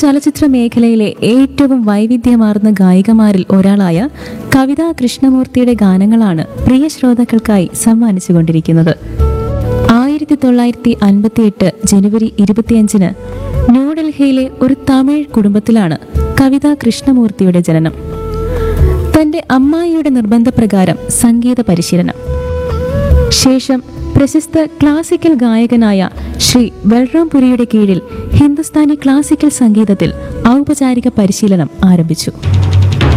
ചലച്ചിത്ര മേഖലയിലെ ഏറ്റവും വൈവിധ്യമാർന്ന ഗായികമാരിൽ ഒരാളായ കവിതാ കൃഷ്ണമൂർത്തിയുടെ ഗാനങ്ങളാണ് പ്രിയ ശ്രോതാക്കൾക്കായി സമ്മാനിച്ചുകൊണ്ടിരിക്കുന്നത് ആയിരത്തി തൊള്ളായിരത്തി അൻപത്തിയെട്ട് ജനുവരി ഇരുപത്തിയഞ്ചിന് ന്യൂഡൽഹിയിലെ ഒരു തമിഴ് കുടുംബത്തിലാണ് കവിതാ കൃഷ്ണമൂർത്തിയുടെ ജനനം തന്റെ അമ്മായിയുടെ നിർബന്ധപ്രകാരം സംഗീത പരിശീലനം ശേഷം പ്രശസ്ത ക്ലാസിക്കൽ ഗായകനായ ശ്രീ ബൽറാംപുരിയുടെ കീഴിൽ ഹിന്ദുസ്ഥാനി ക്ലാസിക്കൽ സംഗീതത്തിൽ ഔപചാരിക പരിശീലനം ആരംഭിച്ചു